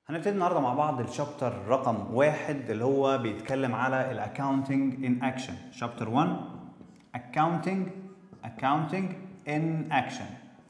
هنبتدي النهارده مع بعض الشابتر رقم واحد اللي هو بيتكلم على الاكاونتنج ان اكشن شابتر 1 اكاونتنج اكاونتنج ان اكشن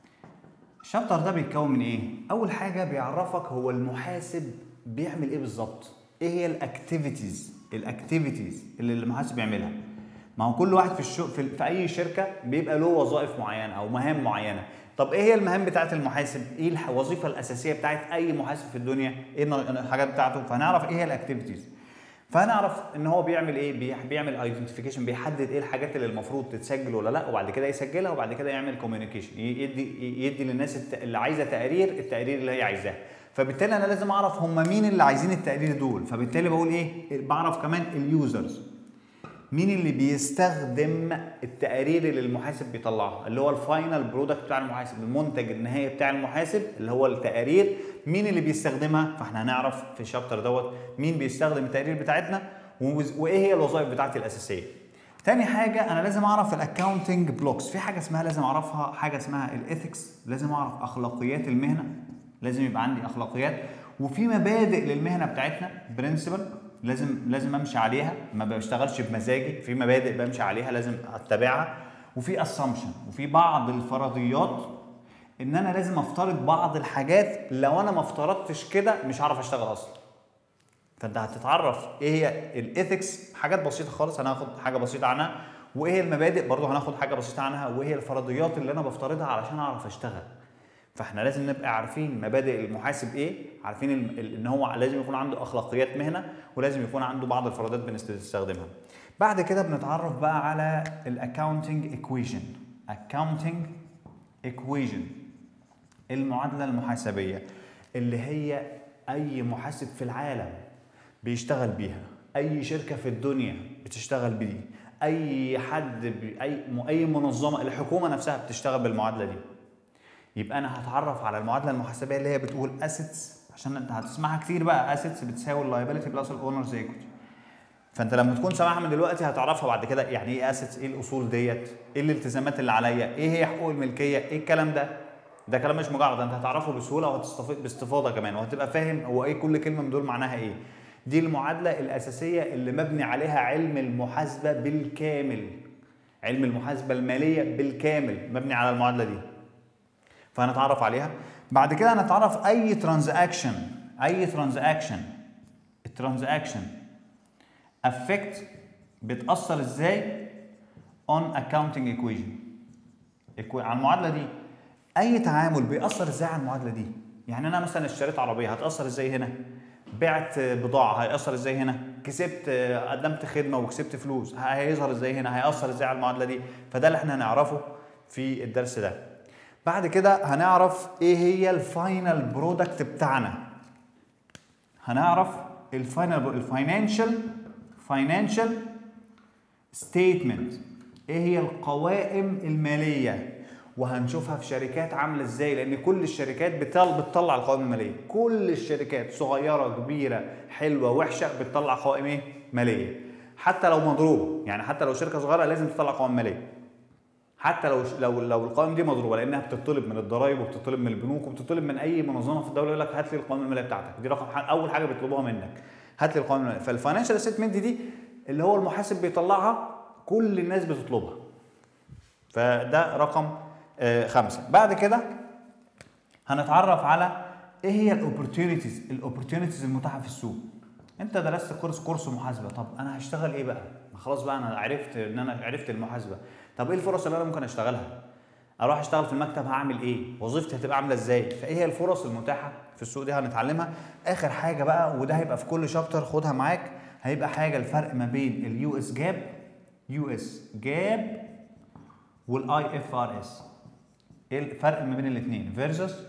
الشابتر ده بيتكون من ايه اول حاجه بيعرفك هو المحاسب بيعمل ايه بالظبط ايه هي الاكتيفيتيز الاكتيفيتيز اللي المحاسب بيعملها ما هو كل واحد في الشو... في, في اي شركه بيبقى له وظائف معينه او مهام معينه طب ايه هي المهام بتاعه المحاسب ايه الح- الوظيفه الاساسيه بتاعه اي محاسب في الدنيا ايه الن- الحاجات بتاعته فهنعرف ايه هي الاكتيفيتيز فهنعرف ان هو بيعمل ايه بيح- بيعمل ايدنتيفيكيشن بيحدد ايه الحاجات اللي المفروض تتسجل ولا لا وبعد كده يسجلها وبعد كده يعمل كوميونيكيشن يدي يدي للناس الت- اللي عايزه تقرير التقرير اللي هي عايزاه فبالتالي انا لازم اعرف هم مين اللي عايزين التقرير دول فبالتالي بقول ايه بعرف كمان اليوزرز مين اللي بيستخدم التقارير اللي المحاسب بيطلعها اللي هو الفاينل برودكت بتاع المحاسب المنتج النهائي بتاع المحاسب اللي هو التقارير مين اللي بيستخدمها فاحنا هنعرف في الشابتر دوت مين بيستخدم التقارير بتاعتنا وز- وايه هي الوظائف بتاعتي الاساسيه تاني حاجة أنا لازم أعرف الأكاونتنج بلوكس، في حاجة اسمها لازم أعرفها حاجة اسمها الإثكس، لازم أعرف أخلاقيات المهنة، لازم يبقى عندي أخلاقيات، وفي مبادئ للمهنة بتاعتنا برنسبل لازم لازم أمشي عليها، ما بشتغلش بمزاجي، في مبادئ بمشي عليها لازم أتبعها، وفي أسامبشن، وفي بعض الفرضيات إن أنا لازم أفترض بعض الحاجات لو أنا ما افترضتش كده مش هعرف أشتغل أصلا. فانت هتتعرف ايه هي الايثكس حاجات بسيطه خالص هناخد حاجه بسيطه عنها وايه هي المبادئ برضه هناخد حاجه بسيطه عنها وايه هي الفرضيات اللي انا بفترضها علشان اعرف اشتغل فاحنا لازم نبقى عارفين مبادئ المحاسب ايه عارفين ال- ال- ان هو لازم يكون عنده اخلاقيات مهنه ولازم يكون عنده بعض الفرضيات بنستخدمها بعد كده بنتعرف بقى على الاكاونتنج ايكويشن اكاونتنج ايكويشن المعادلة المحاسبية اللي هي أي محاسب في العالم بيشتغل بيها أي شركة في الدنيا بتشتغل بيه أي حد بي أي م- أي منظمة الحكومة نفسها بتشتغل بالمعادلة دي يبقى أنا هتعرف على المعادلة المحاسبية اللي هي بتقول assets عشان أنت هتسمعها كتير بقى assets بتساوي liability plus owners equity فانت لما تكون سامعها من دلوقتي هتعرفها بعد كده يعني ايه اسيتس ايه الاصول ديت ايه الالتزامات اللي عليا ايه هي حقوق الملكيه ايه الكلام ده ده كلام مش مجرد انت هتعرفه بسهوله وهتستفيد باستفاضه كمان وهتبقى فاهم هو ايه كل كلمه من دول معناها ايه دي المعادله الاساسيه اللي مبني عليها علم المحاسبه بالكامل علم المحاسبه الماليه بالكامل مبني على المعادله دي فهنتعرف عليها بعد كده هنتعرف اي ترانزاكشن اي ترانزاكشن الترانزاكشن affect بتأثر ازاي on accounting equation Equa- على المعادلة دي أي تعامل بيأثر ازاي على المعادلة دي يعني أنا مثلا اشتريت عربية هتأثر ازاي هنا بعت بضاعة هيأثر ازاي هنا كسبت قدمت خدمة وكسبت فلوس هيظهر ازاي هنا هيأثر ازاي على المعادلة دي فده اللي احنا هنعرفه في الدرس ده بعد كده هنعرف ايه هي الفاينل برودكت بتاعنا هنعرف الفاينل الفاينانشال فاينانشال ستيتمنت ايه هي القوائم الماليه وهنشوفها في شركات عامله ازاي لان كل الشركات بتطل بتطلع القوائم الماليه كل الشركات صغيره كبيره حلوه وحشه بتطلع قوائم ايه ماليه حتى لو مضروبه يعني حتى لو شركه صغيره لازم تطلع قوائم ماليه حتى لو لو لو القوائم دي مضروبه لانها بتطلب من الضرايب وبتطلب من البنوك وبتطلب من اي منظمه في الدوله يقول لك هات لي القوائم الماليه بتاعتك دي رقم ح- اول حاجه بيطلبوها منك هات لي القوائم الماليه فالفاينانشال ستيتمنت دي اللي هو المحاسب بيطلعها كل الناس بتطلبها فده رقم آه، خمسة بعد كده هنتعرف على ايه هي الاوبورتيونيتيز الاوبورتيونيتيز المتاحه في السوق انت درست كورس كورس محاسبه طب انا هشتغل ايه بقى ما خلاص بقى انا عرفت ان انا عرفت المحاسبه طب ايه الفرص اللي انا ممكن اشتغلها اروح اشتغل في المكتب هعمل ايه وظيفتي هتبقى عامله ازاي فايه هي الفرص المتاحه في السوق دي هنتعلمها اخر حاجه بقى وده هيبقى في كل شابتر خدها معاك هيبقى حاجه الفرق ما بين اليو اس جاب يو اس جاب والاي اف ار اس ايه الفرق ما بين الاثنين فيرسس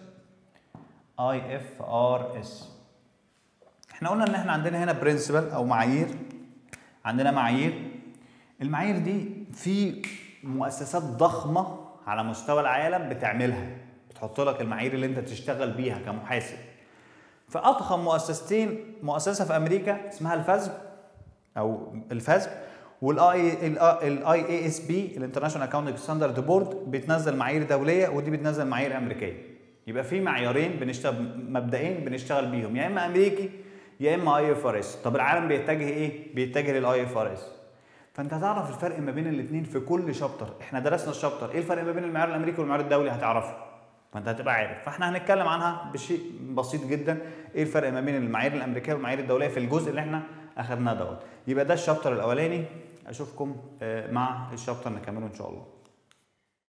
اي اف ار اس احنا قلنا ان احنا عندنا هنا برنسبل او معايير عندنا معايير المعايير دي في مؤسسات ضخمه على مستوى العالم بتعملها بتحط لك المعايير اللي انت تشتغل بيها كمحاسب فاضخم مؤسستين مؤسسه في امريكا اسمها الفازب او الفازب والاي الاي اي اس بي الانترناشونال اكاونتنج ستاندرد بورد بتنزل معايير دوليه ودي بتنزل معايير امريكيه يبقى في معيارين بنشتغل مبدئين بنشتغل بيهم يا اما امريكي يا اما اي اف ار اس طب العالم بيتجه ايه بيتجه للاي اف ار اس فانت هتعرف الفرق ما بين الاثنين في كل شابتر احنا درسنا الشابتر ايه الفرق ما بين المعيار الامريكي والمعيار الدولي هتعرفه فانت هتبقى عارف فاحنا هنتكلم عنها بشيء بسيط جدا ايه الفرق ما بين المعايير الامريكيه والمعايير الدوليه في الجزء اللي احنا اخذناه دوت يبقى ده الشابتر الاولاني اشوفكم آه، مع الشابتر نكمله ان شاء الله